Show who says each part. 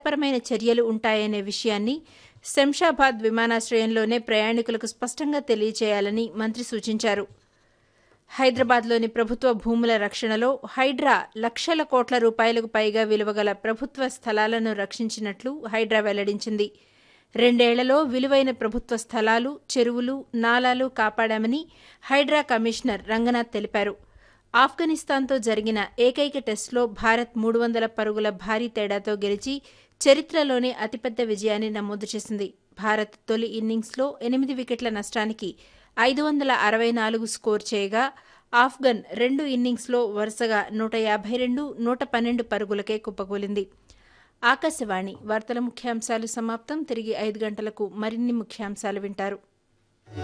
Speaker 1: పరమైన చర్యలు ఉంటాయనే విషయాన్ని శంషాబాద్ విమానాశ్రయంలోనే ప్రయాణికులకు స్పష్టంగా తెలియచేయాలని మంత్రి సూచించారు హైదరాబాద్లోని ప్రభుత్వ భూముల రక్షణలో హైడ్రా లక్షల కోట్ల రూపాయలకు పైగా విలువగల ప్రభుత్వ స్థలాలను రక్షించినట్లు హైడ్రా వెల్లడించింది రెండేళ్లలో విలువైన ప్రభుత్వ స్థలాలు చెరువులు నాలాలు కాపాడామని హైడ్రా కమిషనర్ రంగనాథ్ తెలిపారు ఆఫ్ఘనిస్తాన్తో జరిగిన ఏకైక టెస్టులో భారత్ మూడు వందల పరుగుల భారీ తేడాతో గెలిచి చరిత్రలోనే అతిపెద్ద విజయాన్ని నమోదు చేసింది భారత్ తొలి ఇన్నింగ్స్లో ఎనిమిది వికెట్ల నష్టానికి ఐదు వందల అరవై నాలుగు స్కోర్ చేయగా ఆఫ్ఘన్ రెండు ఇన్నింగ్స్లో వరుసగా నూట యాభై రెండు నూట పన్నెండు పరుగులకే కుప్పకూలింది ఆకాశవాణి వార్తల ముఖ్యాంశాలు సమాప్తం తిరిగి ఐదు గంటలకు మరిన్ని ముఖ్యాంశాలు వింటారు